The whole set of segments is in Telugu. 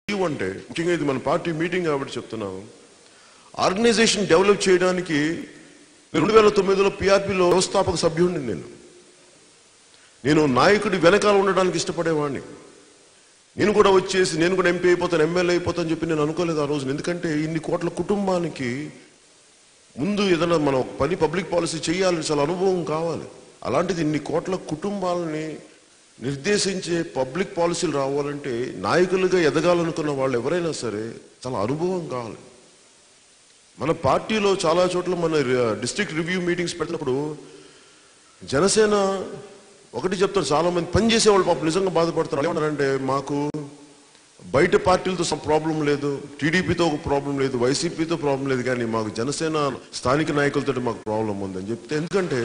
ఇవ్వు అంటే ముఖ్యంగా ఇది మన పార్టీ మీటింగ్ కాబట్టి చెప్తున్నాను ఆర్గనైజేషన్ డెవలప్ చేయడానికి రెండు వేల తొమ్మిదిలో పిఆర్పిలో వ్యవస్థాపక సభ్యుడిని నేను నేను నాయకుడి వెనకాల ఉండడానికి ఇష్టపడేవాడిని నేను కూడా వచ్చేసి నేను కూడా ఎంపీ అయిపోతాను ఎమ్మెల్యే అయిపోతాను చెప్పి నేను అనుకోలేదు ఆ రోజు ఎందుకంటే ఇన్ని కోట్ల కుటుంబానికి ముందు ఏదైనా మనం ఒక పని పబ్లిక్ పాలసీ చేయాలని చాలా అనుభవం కావాలి అలాంటిది ఇన్ని కోట్ల కుటుంబాలని నిర్దేశించే పబ్లిక్ పాలసీలు రావాలంటే నాయకులుగా ఎదగాలనుకున్న వాళ్ళు ఎవరైనా సరే చాలా అనుభవం కావాలి మన పార్టీలో చాలా చోట్ల మన డిస్ట్రిక్ట్ రివ్యూ మీటింగ్స్ పెట్టినప్పుడు జనసేన ఒకటి చెప్తారు చాలా మంది పని చేసేవాళ్ళు పాపం నిజంగా బాధపడతారు ఏమంటారంటే మాకు బయట పార్టీలతో సమ్ ప్రాబ్లం లేదు టీడీపీతో ఒక ప్రాబ్లం లేదు వైసీపీతో ప్రాబ్లం లేదు కానీ మాకు జనసేన స్థానిక నాయకులతో మాకు ప్రాబ్లం ఉందని చెప్తే ఎందుకంటే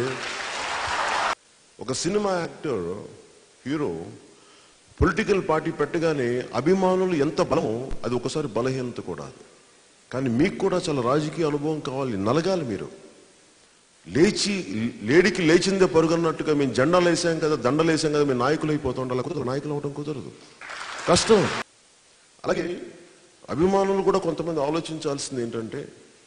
ఒక cinema actor hero political party పెట్టగానే అభిమానులు ఎంత బలమో అది ఒకసారి బలహీనత కూడా కానీ మీకు కూడా చాలా రాజకీయ అనుభవం కావాలి నలగాలి మీరు లేచి లేడికి లేచిందే పరుగన్నట్టుగా మేము జెండాలు వేసాం కదా దండలు వేసాం కదా మేము నాయకులు అయిపోతాం అలా కుదరదు నాయకులు అవడం కుదరదు కష్టం అలాగే అభిమానులు కూడా కొంతమంది ఆలోచించాల్సింది ఏంటంటే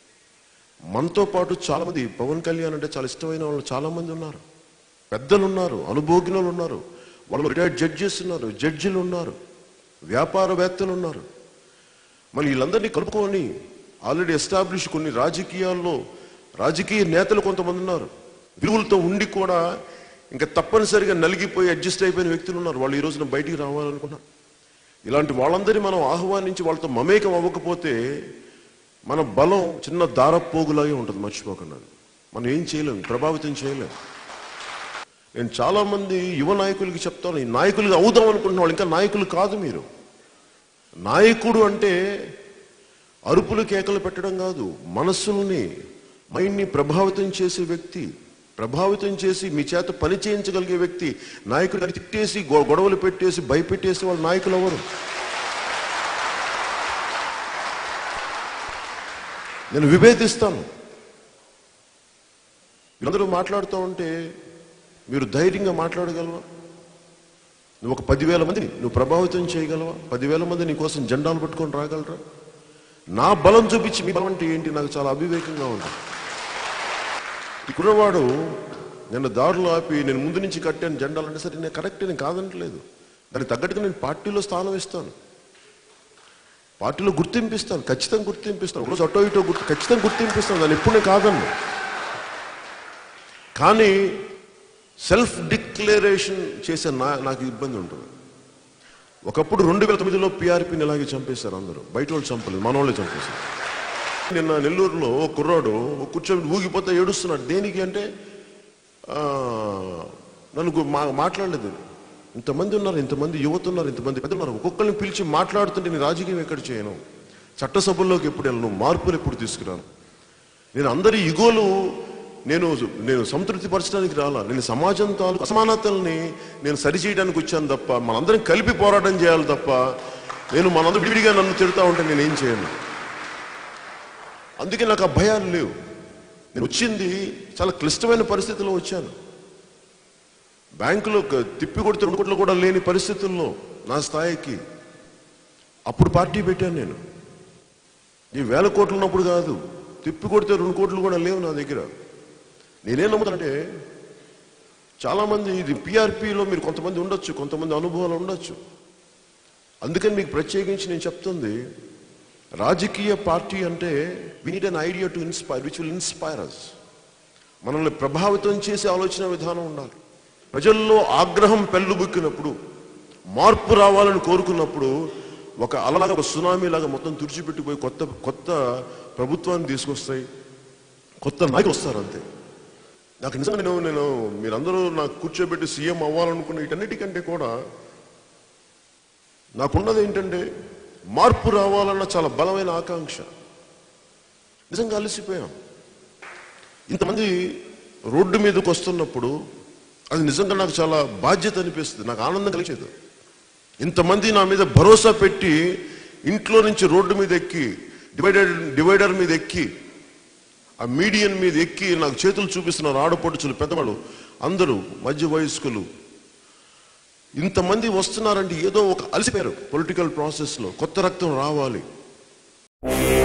మనతో పాటు చాలా మంది పవన్ కళ్యాణ్ అంటే చాలా ఇష్టమైన వాళ్ళు చాలా మంది ఉన్నారు పెద్దలు ఉన్నారు అనుభోగినులు ఉన్నారు వాళ్ళు రిటైర్డ్ జడ్జెస్ ఉన్నారు జడ్జిలు ఉన్నారు వ్యాపారవేత్తలు ఉన్నారు మరి వీళ్ళందరినీ కలుపుకొని ఆల్రెడీ ఎస్టాబ్లిష్ కొన్ని రాజకీయాల్లో రాజకీయ నేతలు కొంతమంది ఉన్నారు విలువలతో ఉండి కూడా ఇంకా తప్పనిసరిగా నలిగిపోయి అడ్జస్ట్ అయిపోయిన వ్యక్తులు ఉన్నారు వాళ్ళు ఈ రోజున బయటికి రావాలనుకున్నారు ఇలాంటి వాళ్ళందరినీ మనం ఆహ్వానించి వాళ్ళతో మమేకం అవ్వకపోతే మన బలం చిన్న దారపోగులాగే ఉంటుంది మర్చిపోకుండా మనం ఏం చేయలేం ప్రభావితం చేయలేం నేను చాలా మంది యువ నాయకులకి చెప్తాను ఈ నాయకులుగా అవుదాం అనుకుంటున్న వాళ్ళు ఇంకా నాయకులు కాదు మీరు నాయకుడు అంటే అరుపులు కేకలు పెట్టడం కాదు మనస్సుల్ని మైండ్ని ప్రభావితం చేసే వ్యక్తి ప్రభావితం చేసి మీ చేత పని చేయించగలిగే వ్యక్తి నాయకుడు అని తిట్టేసి గొ- గొడవలు పెట్టేసి భయపెట్టేసి వాళ్ళు నాయకులు ఎవరు నేను విభేదిస్తాను వీళ్ళందరూ మాట్లాడుతూ ఉంటే మీరు ధైర్యంగా మాట్లాడగలవా నువ్వు ఒక పదివేల మందిని నువ్వు ప్రభావితం చేయగలవా పదివేల మంది నీ కోసం జెండాలు పట్టుకొని రాగలరా నా బలం చూపించి మీ బలం అంటే ఏంటి నాకు చాలా అవివేకంగా ఉంది ఈ కుర్రవాడు నిన్న దారులు ఆపి నేను ముందు నుంచి కట్టాను జెండాలు అంటే సరే నేను కరెక్ట్ నేను కాదనట్లేదు దానికి తగ్గట్టుగా నేను పార్టీలో స్థానం ఇస్తాను పార్టీలో గుర్తింపిస్తాను ఖచ్చితంగా గుర్తింపిస్తాను ఒకరోజు అటో ఇటో గుర్తు ఖచ్చితంగా గుర్తింపిస్తాను దాన్ని ఎప్పుడు నేను కాదన్ను కానీ సెల్ఫ్ డిక్లరేషన్ చేసే నా నాకు ఇబ్బంది ఉంటుంది ఒకప్పుడు రెండు వేల తొమ్మిదిలో పిఆర్పిని ఇలాగే చంపేశారు అందరూ బయట వాళ్ళు చంపలేదు మన వాళ్ళే చంపేశారు నిన్న నెల్లూరులో ఓ కుర్రాడు ఓ కూర్చొని ఊగిపోతే ఏడుస్తున్నాడు దేనికి అంటే ఆ, నన్ను గు- మా మాట్లాడలేదు ఇంతమంది ఉన్నారు ఇంతమంది యువత ఉన్నారు ఇంతమంది పెద్దలు ఉన్నారు ఒక్కొక్కరిని పిలిచి మాట్లాడుతుంటే నేను రాజకీయం ఎక్కడ చేయను చట్టసభల్లోకి ఎప్పుడు వెళ్ళను మార్పులు ఎప్పుడు తీసుకురాను నేను అందరి ఇగోలు నేను నేను సంతృప్తి పరచడానికి రాలా నేను సమాజం తాలూకు అసమానతల్ని నేను సరిచేయడానికి వచ్చాను తప్ప మనందరం కలిపి పోరాటం చేయాలి తప్ప నేను మనందరూ విడిగా నన్ను తిడతా ఉంటే నేనేం చేయను అందుకే నాకు ఆ భయాలు లేవు నేను వచ్చింది చాలా క్లిష్టమైన పరిస్థితిలో వచ్చాను బ్యాంకులో ఒక తిప్పి కొడితే రెండు కోట్లు కూడా లేని పరిస్థితుల్లో నా స్థాయికి అప్పుడు పార్టీ పెట్టాను నేను ఈ వేల కోట్లు ఉన్నప్పుడు కాదు తిప్పి కొడితే రెండు కోట్లు కూడా లేవు నా దగ్గర నేనేం నమ్ముతానంటే చాలామంది ఇది పిఆర్పిలో మీరు కొంతమంది ఉండొచ్చు కొంతమంది అనుభవాలు ఉండొచ్చు అందుకని మీకు ప్రత్యేకించి నేను చెప్తుంది రాజకీయ పార్టీ అంటే we need an idea to inspire which will inspire us మనల్ని ప్రభావితం చేసే ఆలోచన విధానం ఉండాలి ప్రజల్లో ఆగ్రహం పెళ్ళుబుక్కినప్పుడు మార్పు రావాలని కోరుకున్నప్పుడు ఒక అలలాగా ఒక సునామీ లాగా మొత్తం తుడిచిపెట్టిపోయి కొత్త కొత్త ప్రభుత్వాన్ని తీసుకొస్తాయి కొత్త నాయకులు వస్తారు అంతే నాకు నిజంగా నేను నేను మీరందరూ నాకు కూర్చోబెట్టి సీఎం అవ్వాలనుకున్న వీటన్నిటికంటే కూడా నాకున్నది ఏంటంటే మార్పు రావాలన్న చాలా బలమైన ఆకాంక్ష నిజంగా అలసిపోయాం ఇంతమంది రోడ్డు మీదకి వస్తున్నప్పుడు అది నిజంగా నాకు చాలా బాధ్యత అనిపిస్తుంది నాకు ఆనందం కలిగేది ఇంతమంది నా మీద భరోసా పెట్టి ఇంట్లో నుంచి రోడ్డు మీద ఎక్కి డివైడర్ డివైడర్ మీద ఎక్కి ఆ మీడియన్ మీద ఎక్కి నాకు చేతులు చూపిస్తున్నారు ఆడపడుచులు పెద్దవాళ్ళు అందరూ మధ్య వయస్కులు ఇంతమంది వస్తున్నారంటే ఏదో ఒక అలసిపోయారు పొలిటికల్ ప్రాసెస్లో కొత్త రక్తం రావాలి